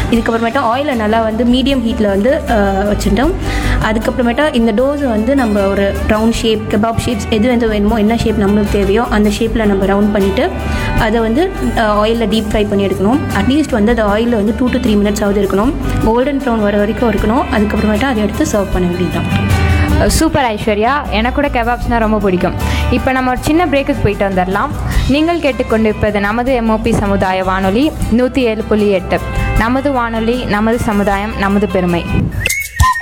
இதுக்கப்புறமேட்டா ஆயிலை நல்லா வந்து மீடியம் ஹீட்டில் வந்து அஹ், வச்சுட்டோம் அதுக்கப்புறமேட்டா இந்த டோஸை வந்து நம்ம ஒரு ரவுண்ட் ஷேப் கபாப் ஷேப்ஸ் எது எது வேணுமோ என்ன ஷேப் நம்மளுக்கு தேவையோ அந்த ஷேப்பில் நம்ம ரவுண்ட் பண்ணிவிட்டு அதை வந்து ஆயிலில் டீப் ஃப்ரை பண்ணி எடுக்கணும் அட்லீஸ்ட் வந்து அது ஆயிலில் வந்து டூ டு த்ரீ மினிட்ஸ் ஆகுது இருக்கணும் கோல்டன் ப்ரௌன் வர வரைக்கும் இருக்கணும் அதுக்கப்புறமேட்டா அதை எடுத்து சர்வ் பண்ண வேண்டியது தான் சூப்பர் ஐஸ்வர்யா எனக்கு கூட கபாப்ஸ்னால் ரொம்ப பிடிக்கும் இப்போ நம்ம ஒரு சின்ன பிரேக்குக்கு போயிட்டு வந்துடலாம் நீங்கள் கேட்டுக்கொண்டிருப்பது நமது எம்ஓபி சமுதாய வானொலி நூற்றி ஏழு புள்ளி எட்டு நமது வானொலி நமது சமுதாயம் நமது பெருமை